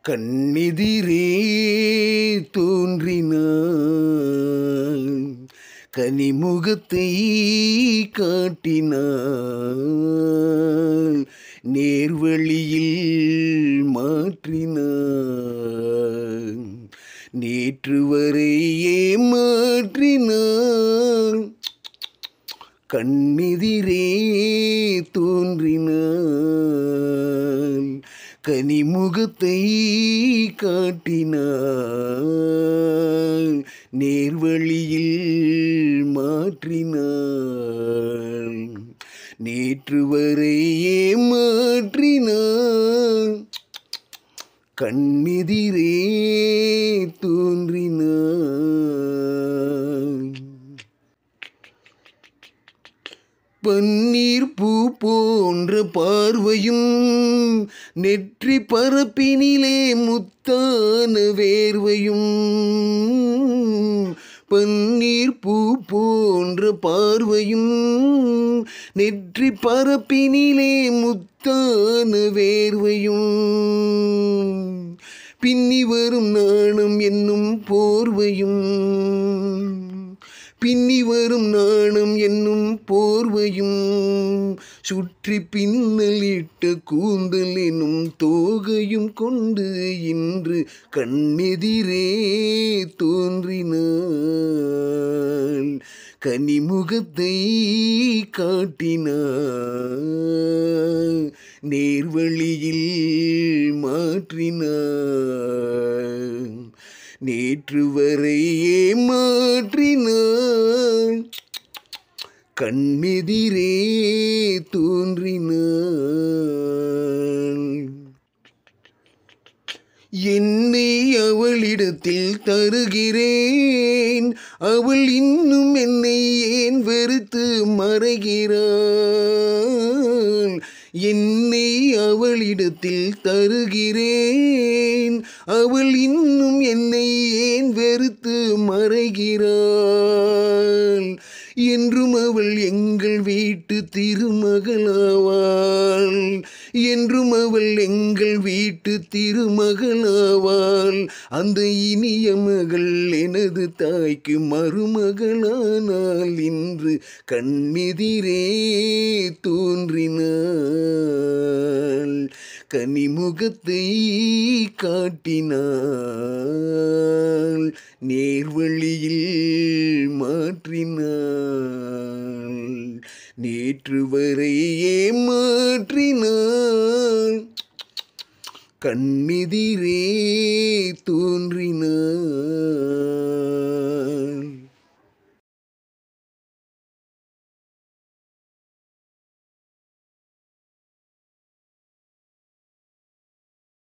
கண்ணெதிரே தோன்றினாள் கனிமுகத்தை காட்டினாள் நேர்வழியில் மாற்றினாள் நேற்று வரை ஏமாற்றினாள் கண்ணெதிரே தோன்றினாள் கனிமுகத்தை காட்டினாள் நேர்வழியில் மாற்றினாள் நேற்று வரை ஏமாற்றினாள் கண்ணெதிரே தோன்றினாள் பன்னீர் பூ போன்ற பார்வையும் நெற்றி பரப்பினிலே முத்தான வேர்வையும் பன்னீர் பூ போன்ற பார்வையும் நெற்றி பரப்பினிலே முத்தான வேர்வையும் பின்னி வரும் நாணம் என்னும் போர்வையும் பின்னி வரும் நாணம் என்னும் போர்வையும் சுற்றி பின்னலிட்ட கூந்தல் எனும் தோகையும் கொண்டு இன்று கண்ணெதிரே தோன்றினாள் கனிமுகத்தை காட்டினாள் நேர்வழியில் மாற்றினாள் நேற்று வரை ஏமாற்றினாள் கண்ணெதிரே தோன்றினாள் என்னை அவளிடத்தில் தருகிறேன் அவள் இன்னும் என்னை ஏன் வெறுத்து மறைகிறாள் என்னை அவளிடத்தில் தருகிறேன் அவள் இன்னும் என்னை ஏன் வெறுத்து மறைகிறாள் என்றும் அவள் எங்கள் வீட்டு திருமகளாவாள் என்றும் அவள் எங்கள் வீட்டு திருமகளாவாள் அந்த இனிய மகள் எனது தாய்க்கு மருமகளானால் இன்று கண்ணெதிரே தோன்றினாள் கனிமுகத்தை காட்டினாள் நேர்வழியில் மாற்றினாள் நேற்று வரை ஏமாற்றினாள் கண்ணெதிரே தோன்றினாள்